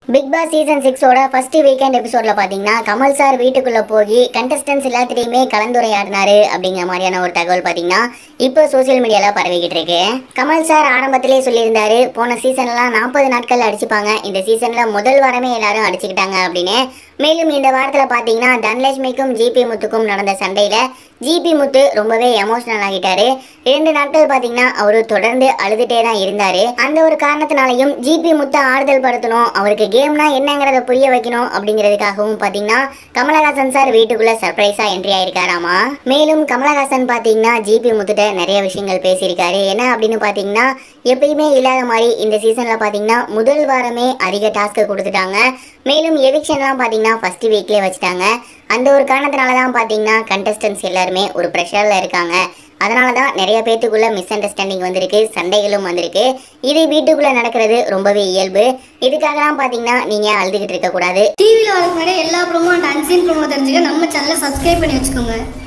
big Boss season சிக்ஸோட first weekend எபிசோட்ல பாத்தீங்கன்னா கமல் சார் வீட்டுக்குள்ள போய் கண்டஸ்டன்ஸ் எல்லாத்திட்டையுமே கலந்துரையாடினாரு அப்படிங்கிற மாதிரியான ஒரு தகவல் பாத்தீங்கன்னா இப்போ சோஷியல் மீடியால பரவிக்கிட்டு இருக்கு கமல் சார் ஆரம்பத்திலே சொல்லியிருந்தாரு போன சீசன்லாம் நாற்பது நாட்கள் அடிச்சுப்பாங்க இந்த சீசன்ல முதல் வாரமே எல்லாரும் அடிச்சுக்கிட்டாங்க அப்படின்னு மேலும் இந்த வாரத்துல பாத்தீங்கன்னா தனலட்சுமிக்கும் ஜிபி முத்துக்கும் நடந்த சண்டையில ஜிபி முத்து ரொம்பவே எமோஷனல் ஆகிட்டாரு இரண்டு நாட்கள் பாத்தீங்கன்னா அவரு தொடர்ந்து அழுதுட்டே தான் இருந்தாரு அந்த ஒரு காரணத்தினாலையும் ஜிபி முத்து ஆறுதல் படுத்தணும் அவருக்கு கேம்னா என்னங்கிறத புரிய வைக்கணும் அப்படிங்கிறதுக்காகவும் பாத்தீங்கன்னா கமலஹாசன் சார் வீட்டுக்குள்ள சர்ப்ரைஸா என்ட்ரி ஆயிருக்காராமா மேலும் கமலஹாசன் பாத்தீங்கன்னா ஜிபி முத்துட்ட நிறைய விஷயங்கள் பேசியிருக்காரு என்ன அப்படின்னு பாத்தீங்கன்னா எப்பயுமே இல்லாத மாதிரி இந்த சீசன்ல பாத்தீங்கன்னா முதல் வாரமே அதிக டாஸ்க் கொடுத்துட்டாங்க மேலும் எவிக்ஷன்லாம் பாத்தீங்கன்னா ஃபர்ஸ்ட் வீக்லேயே வச்சுட்டாங்க அந்த ஒரு காரணத்தினால தான் பார்த்தீங்கன்னா கண்டஸ்டன்ஸ் எல்லாருமே ஒரு ப்ரெஷரில் இருக்காங்க அதனால தான் நிறைய பேத்துக்குள்ள மிஸ் அண்டர்ஸ்டாண்டிங் வந்திருக்கு சண்டைகளும் வந்திருக்கு இது வீட்டுக்குள்ளே நடக்கிறது ரொம்பவே இயல்பு இதுக்காகலாம் பார்த்தீங்கன்னா நீங்கள் அழுதுகிட்டு இருக்கக்கூடாது டிவியில் வரக்கு முன்னாடி எல்லா ப்ரோமோ அண்ட் அன்சீன் ப்ரோமோ தெரிஞ்சுக்க நம்ம சேனலை சப்ஸ்கிரைப் பண்ணி வச்சுக்கோங்க